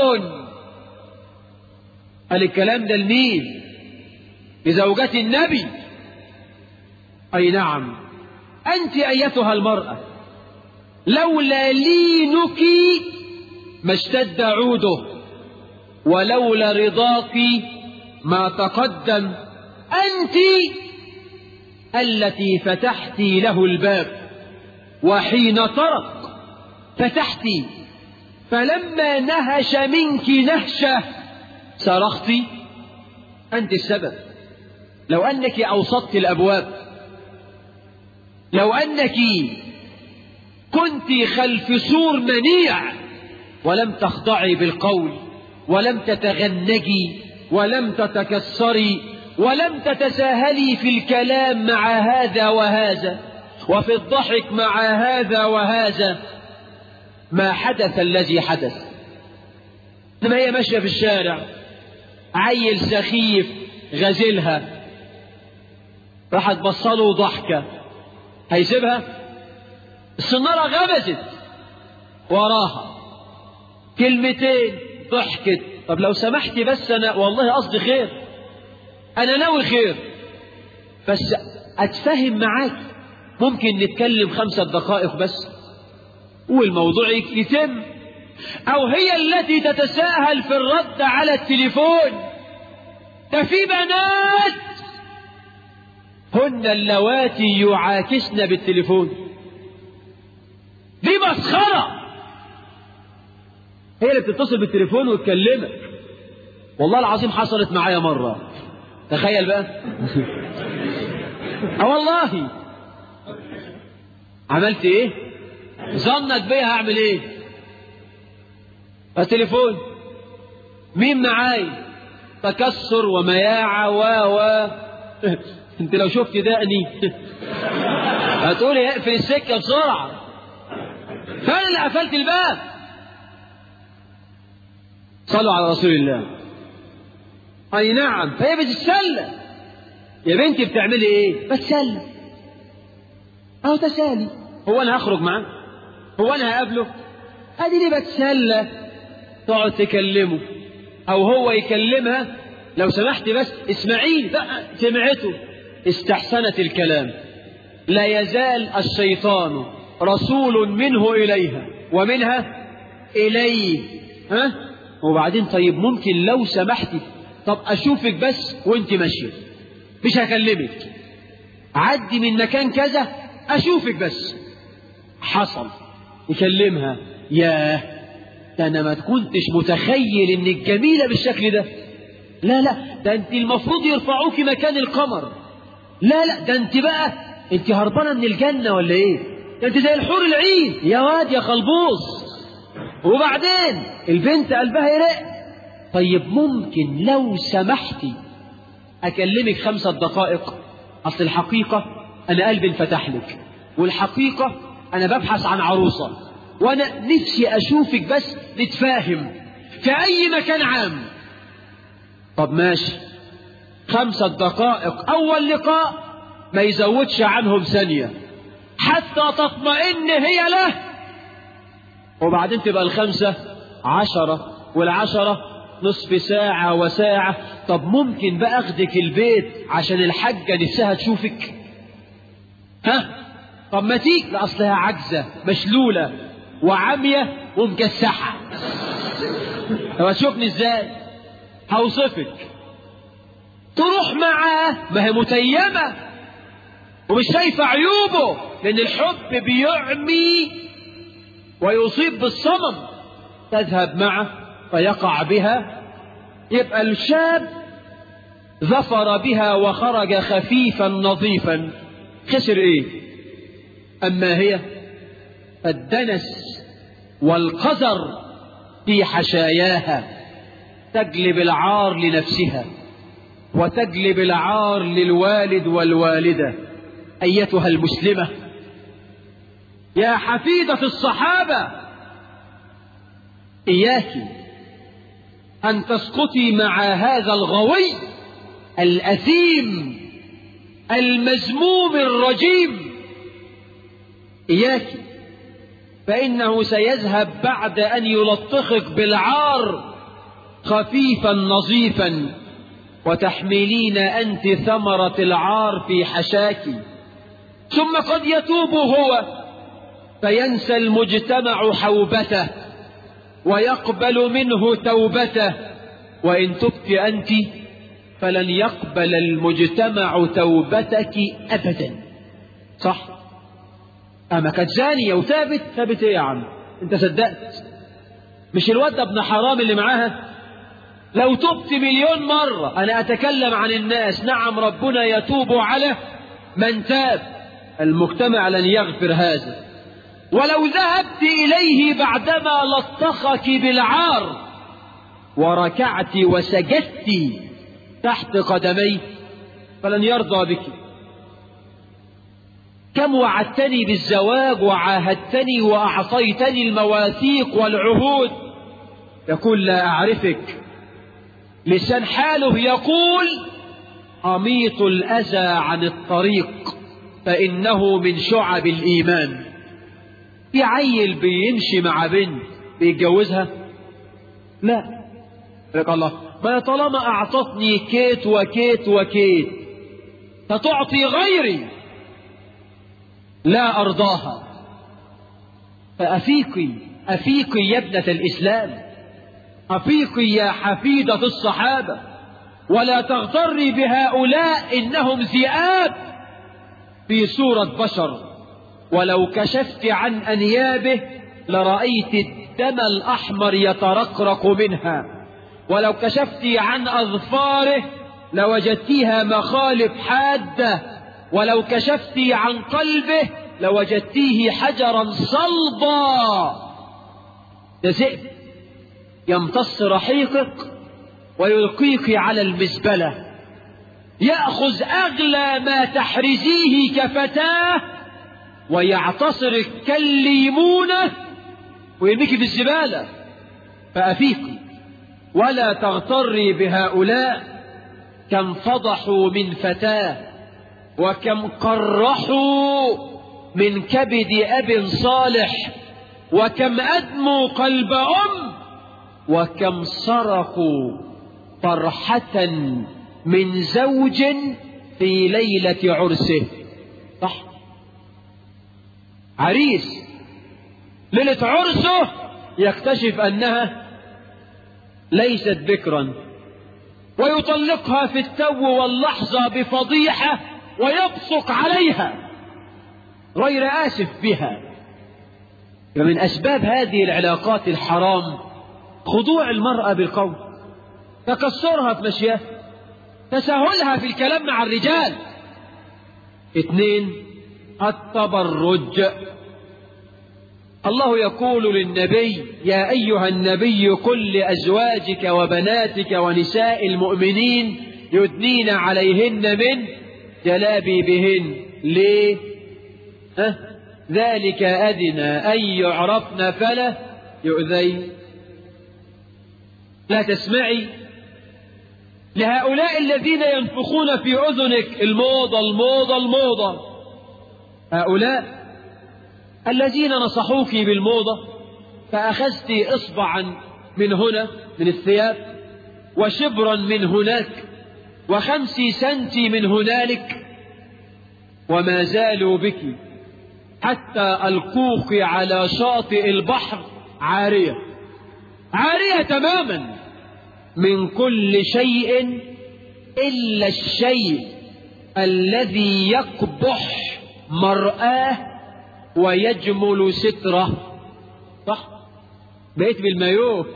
قال الكلام ده لمين لزوجة النبي أي نعم أنت أيتها المرأة لولا لينك ما اشتد عوده ولولا رضاك ما تقدم أنت التي فتحت له الباب وحين طرق فتحت فلما نهش منك نهشة صرخت أنت السبب لو أنك أوسطت الأبواب لو أنك كنت خلف سور منيع ولم تخضعي بالقول ولم تتغنجي ولم تتكسري ولم تتساهلي في الكلام مع هذا وهذا وفي الضحك مع هذا وهذا ما حدث الذي حدث لما هي ماشية في الشارع عيل سخيف غزلها راحت بصله ضحكة هيسيبها السنارة غمزت وراها كلمتين ضحكت طب لو سمحتي بس انا والله قصدي خير انا ناوي خير بس اتفهم معاك ممكن نتكلم خمسة دقائق بس والموضوع يتم او هي التي تتساهل في الرد على التليفون ده في بنات هن اللواتي يعاكسن بالتليفون دي مسخرة هي اللي بتتصل بالتليفون وتكلمك والله العظيم حصلت معايا مرة تخيل بقى اه والله عملت ايه ظنك بيها هعمل ايه التليفون مين معاي تكسر ومياعة و و انت لو شفت دقني هتقولي اقفل السكة بسرعة فانا اللي قفلت الباب صلوا على رسول الله اي نعم فهي بتتسلى يا بنتي بتعملي ايه بتسلى اهو تسالي هو انا هخرج معاه هو انا هقابله ادي ليه بتسلى تقعد تكلمه او هو يكلمها لو سمحت بس اسمعيه بقى سمعته استحسنت الكلام لا يزال الشيطان رسول منه إليها ومنها إليه ها وبعدين طيب ممكن لو سمحتي طب أشوفك بس وانت ماشية مش هكلمك عدي من مكان كذا أشوفك بس حصل يكلمها ياه ده أنا ما كنتش متخيل إنك جميلة بالشكل ده لا لا ده أنت المفروض يرفعوك مكان القمر لا لا ده أنت بقى أنت هربانة من الجنة ولا إيه ده أنت زي الحور العين يا واد يا خلبوص وبعدين البنت قلبها يرق طيب ممكن لو سمحتي أكلمك خمسة دقائق أصل الحقيقة أنا قلبي انفتح لك والحقيقة أنا ببحث عن عروسة وأنا نفسي أشوفك بس نتفاهم في أي مكان عام طب ماشي خمسة دقائق أول لقاء ما يزودش عنهم ثانية حتى تطمئن هي له وبعدين تبقى الخمسة عشرة والعشرة نصف ساعة وساعة طب ممكن بقى أخدك البيت عشان الحاجة نفسها تشوفك ها طب ما تيجي لأصلها عجزة مشلولة وعمية ومكسحة طب هتشوفني ازاي هوصفك تروح معاه ما هي متيمة ومش شايفة عيوبه لأن الحب بيعمي ويصيب بالصمم تذهب معه فيقع بها يبقى الشاب ظفر بها وخرج خفيفا نظيفا خسر ايه اما هي الدنس والقذر في حشاياها تجلب العار لنفسها وتجلب العار للوالد والوالده ايتها المسلمه يا حفيده الصحابه اياك ان تسقطي مع هذا الغوي الاثيم المذموم الرجيم اياك فانه سيذهب بعد ان يلطخك بالعار خفيفا نظيفا وتحملين انت ثمره العار في حشاك ثم قد يتوب هو فينسى المجتمع حوبته ويقبل منه توبته وإن تبت أنت فلن يقبل المجتمع توبتك أبدا صح أما كانت زانية وثابت ثابت إيه يا عم أنت صدقت مش الواد ابن حرام اللي معاها لو تبت مليون مرة أنا أتكلم عن الناس نعم ربنا يتوب على من تاب المجتمع لن يغفر هذا ولو ذهبت إليه بعدما لطخك بالعار وركعت وسجدت تحت قدميه فلن يرضى بك كم وعدتني بالزواج وعاهدتني وأعطيتني المواثيق والعهود يقول لا أعرفك لسان حاله يقول أميط الأذى عن الطريق فإنه من شعب الإيمان في عيل بيمشي مع بنت بيتجوزها لا يقول الله ما طالما أعطتني كيت وكيت وكيت فتعطي غيري لا أرضاها فأفيقي أفيقي يا ابنة الإسلام أفيقي يا حفيدة الصحابة ولا تغتري بهؤلاء إنهم ذئاب في صورة بشر ولو كشفت عن أنيابه لرأيت الدم الأحمر يترقرق منها ولو كشفت عن أظفاره لوجدتها مخالب حادة ولو كشفت عن قلبه لوجدتيه حجرا صلبا ده ذئب يمتص رحيقك ويلقيك على المزبلة يأخذ أغلى ما تحرزيه كفتاه ويعتصرك كالليمونة ويرميك في الزبالة فأفيقي ولا تغتري بهؤلاء كم فضحوا من فتاه وكم قرحوا من كبد أب صالح وكم أدموا قلب أم وكم سرقوا فرحة من زوج في ليلة عرسه صح عريس ليلة عرسه يكتشف أنها ليست بكرا ويطلقها في التو واللحظة بفضيحة ويبصق عليها غير آسف بها ومن أسباب هذه العلاقات الحرام خضوع المرأة بالقول تكسرها في مشيها تساهلها في الكلام مع الرجال اثنين التبرج الله يقول للنبي يا أيها النبي قل لأزواجك وبناتك ونساء المؤمنين يدنين عليهن من جلابيبهن ليه أه؟ ذلك أدنى أن يعرفن فلا يؤذين لا تسمعي لهؤلاء الذين ينفخون في أذنك الموضة الموضة الموضة هؤلاء الذين نصحوك بالموضة فأخذت إصبعا من هنا من الثياب وشبرا من هناك وخمس سنتي من هنالك وما زالوا بك حتى ألقوك على شاطئ البحر عارية عارية تماما من كل شيء إلا الشيء الذي يقبح مرآه ويجمل ستره صح بقيت بالمايوه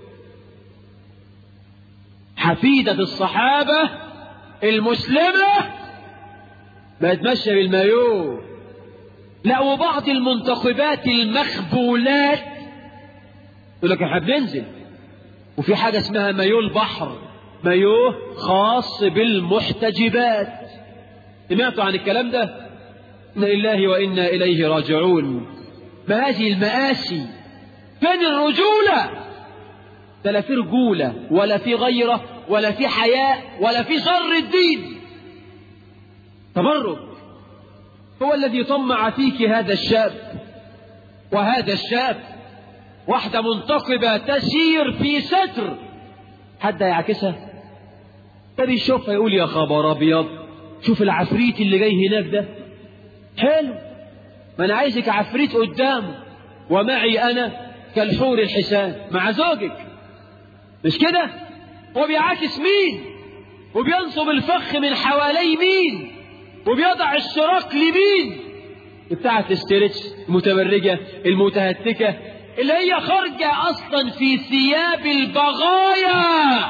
حفيدة الصحابة المسلمة بقت ماشية بالمايوه لا وبعض المنتخبات المخبولات يقول لك احنا بننزل وفي حاجة اسمها مايو البحر مايوه خاص بالمحتجبات سمعتوا عن الكلام ده إنا لله وإنا إليه راجعون ما هذه المآسي فين الرجولة ده لا في رجولة ولا في غيرة ولا في حياء ولا في شر الدين تبرك هو الذي طمع فيك هذا الشاب وهذا الشاب واحدة منتقبة تسير في ستر حد يعكسها ده بيشوفها يقول يا خبر ابيض شوف العفريت اللي جاي هناك ده حلو ما انا عايزك عفريت قدامه ومعي انا كالحور الحسان مع زوجك مش كده هو بيعاكس مين وبينصب الفخ من حوالي مين وبيضع الشراك لمين بتاعة الاسترتش المتبرجة المتهتكة اللي هي خارجة أصلا في ثياب البغايا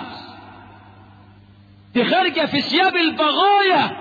دي خارجة في ثياب البغايا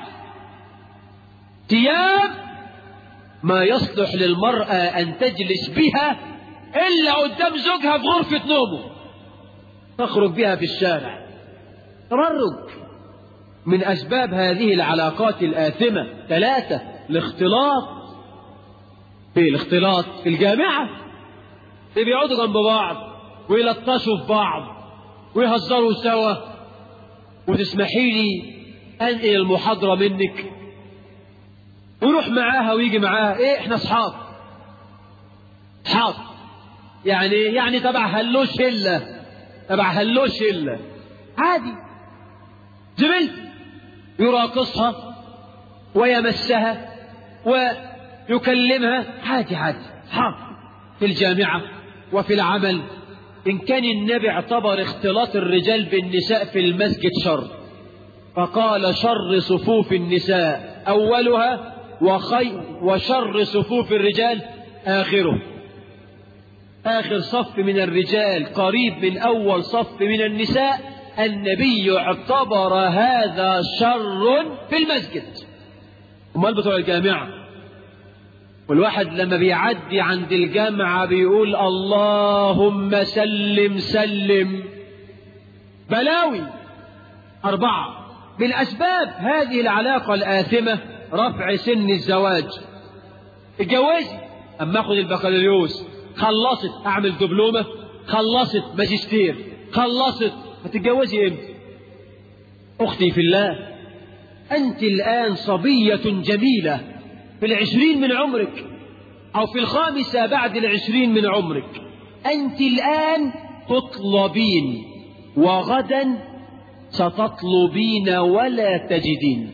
ثياب ما يصلح للمرأة أن تجلس بها إلا قدام زوجها في غرفة نومه تخرج بها في الشارع تمرج من أسباب هذه العلاقات الآثمة ثلاثة الاختلاط في الاختلاط في الجامعة اللي بيقعدوا جنب بعض ويلطشوا في بعض ويهزروا سوا وتسمحي لي أنقل المحاضرة منك ويروح معاها ويجي معاها ايه احنا اصحاب اصحاب يعني يعني تبع هلو شله تبع هلو شله عادي زميلتي يراقصها ويمسها ويكلمها عادي عادي اصحاب في الجامعه وفي العمل ان كان النبي اعتبر اختلاط الرجال بالنساء في المسجد شر فقال شر صفوف النساء اولها وخي وشر صفوف الرجال آخره آخر صف من الرجال قريب من أول صف من النساء النبي اعتبر هذا شر في المسجد امال بتوع الجامعة والواحد لما بيعدي عند الجامعة بيقول اللهم سلم سلم بلاوي أربعة من أسباب هذه العلاقة الآثمة رفع سن الزواج اتجوزي أما أخذ البكالوريوس خلصت أعمل دبلومة خلصت ماجستير خلصت هتتجوزي امتى أختي في الله أنت الآن صبية جميلة في العشرين من عمرك أو في الخامسة بعد العشرين من عمرك أنت الآن تطلبين وغدا ستطلبين ولا تجدين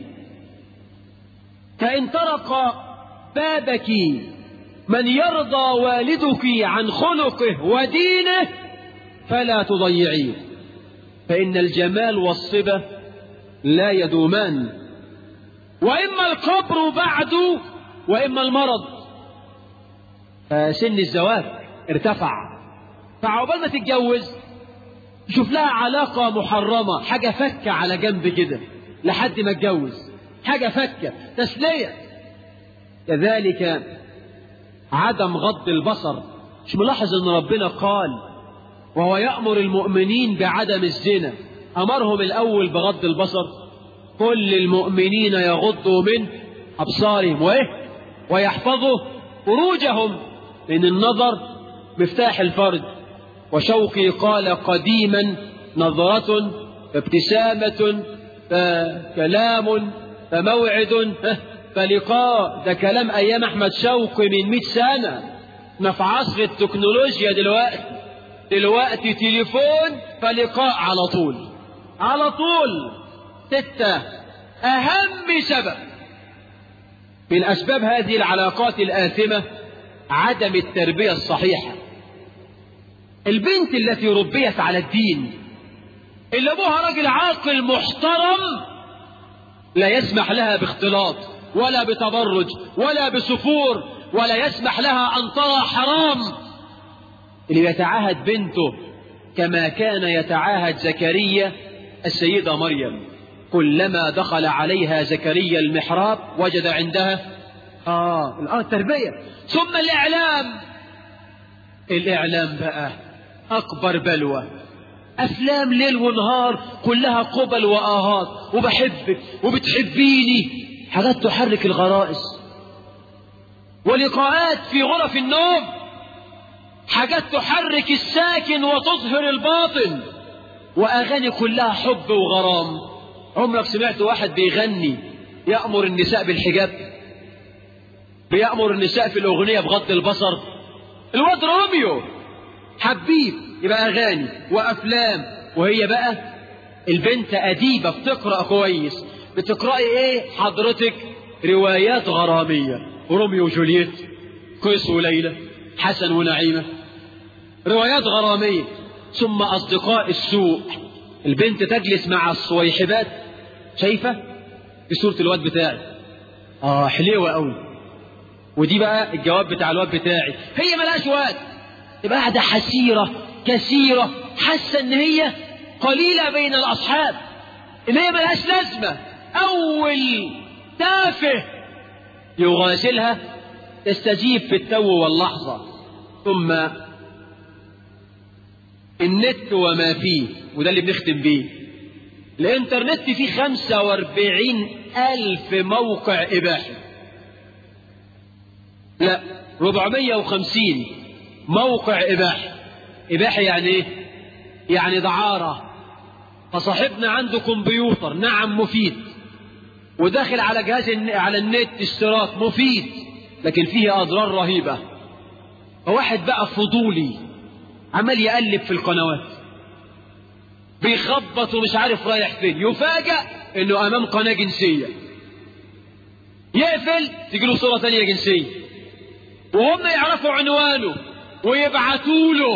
فإن طرق بابك من يرضى والدك عن خلقه ودينه فلا تضيعيه فإن الجمال والصبة لا يدومان وإما القبر بعد وإما المرض فسن الزواج ارتفع فعقبال ما تتجوز شوف لها علاقة محرمة حاجة فكة على جنب كده لحد ما اتجوز حاجة فكة تسلية كذلك عدم غض البصر مش ملاحظ ان ربنا قال وهو يأمر المؤمنين بعدم الزنا أمرهم الأول بغض البصر كل المؤمنين يغضوا من أبصارهم وإيه ويحفظوا فروجهم لأن النظر مفتاح الفرج وشوقي قال قديما نظرة فابتسامة فكلام فموعد فلقاء ده كلام أيام أحمد شوقي من مئة سنة احنا في عصر التكنولوجيا دلوقتي دلوقتي تليفون فلقاء على طول على طول ستة أهم سبب من أسباب هذه العلاقات الآثمة عدم التربية الصحيحة البنت التي ربيت على الدين اللي أبوها راجل عاقل محترم لا يسمح لها باختلاط ولا بتبرج ولا بسفور ولا يسمح لها أن ترى حرام اللي يتعاهد بنته كما كان يتعاهد زكريا السيدة مريم كلما دخل عليها زكريا المحراب وجد عندها آه الآن التربية ثم الإعلام الإعلام بقى أكبر بلوى أفلام ليل ونهار كلها قبل وآهات وبحبك وبتحبيني حاجات تحرك الغرائز ولقاءات في غرف النوم حاجات تحرك الساكن وتظهر الباطن وأغاني كلها حب وغرام عمرك سمعت واحد بيغني يأمر النساء بالحجاب بيأمر النساء في الأغنية بغض البصر الواد روميو حبيب يبقى أغاني وأفلام وهي بقى البنت أديبة بتقرأ كويس بتقرأي إيه حضرتك روايات غرامية روميو وجولييت قيس وليلى حسن ونعيمة روايات غرامية ثم أصدقاء السوء البنت تجلس مع الصويحبات شايفة في صورة الواد بتاعي آه حليوة قوي ودي بقى الجواب بتاع الواد بتاعي هي ملهاش وقت تبقى قاعدة حسيرة كثيرة حاسة ان هي قليلة بين الاصحاب ان هي ملهاش لازمة اول تافه يغازلها تستجيب في التو واللحظة ثم النت وما فيه وده اللي بنختم بيه الانترنت فيه خمسة واربعين ألف موقع إباحي لا ربعمية وخمسين موقع إباحي إباحي يعني إيه يعني دعارة فصاحبنا عنده كمبيوتر نعم مفيد وداخل على جهاز على النت اشتراك مفيد لكن فيه أضرار رهيبة فواحد بقى فضولي عمال يقلب في القنوات بيخبط ومش عارف رايح فين يفاجأ انه امام قناة جنسية يقفل تجي له صورة تانية جنسية وهم يعرفوا عنوانه ويبعتوا له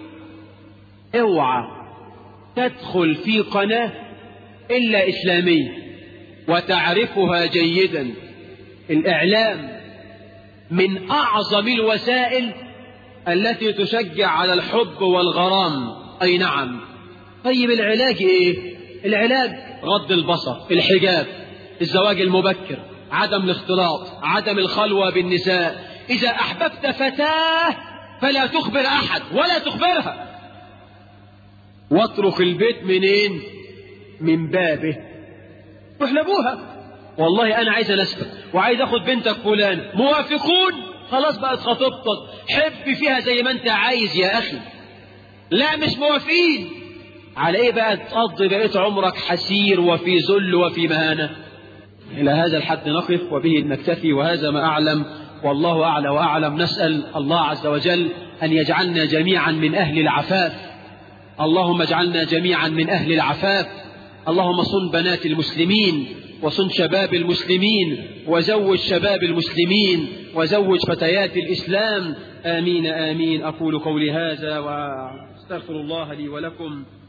اوعى تدخل في قناة الا اسلامية وتعرفها جيدا الاعلام من اعظم الوسائل التي تشجع على الحب والغرام اي نعم طيب العلاج ايه العلاج غض البصر الحجاب الزواج المبكر عدم الاختلاط عدم الخلوة بالنساء إذا أحببت فتاة فلا تخبر أحد ولا تخبرها واترك البيت منين من بابه روح لابوها والله أنا عايز أنسبك وعايز أخد بنتك فلان موافقون خلاص بقت خطيبتك حب فيها زي ما أنت عايز يا أخي لا مش موافقين على إيه بقى تقضي بقيت عمرك حسير وفي ذل وفي مهانة إلى هذا الحد نقف وبه نكتفي وهذا ما أعلم والله أعلى وأعلم نسأل الله عز وجل أن يجعلنا جميعا من أهل العفاف اللهم اجعلنا جميعا من أهل العفاف اللهم صن بنات المسلمين وصن شباب المسلمين وزوج شباب المسلمين وزوج فتيات الإسلام آمين آمين أقول قولي هذا وأستغفر الله لي ولكم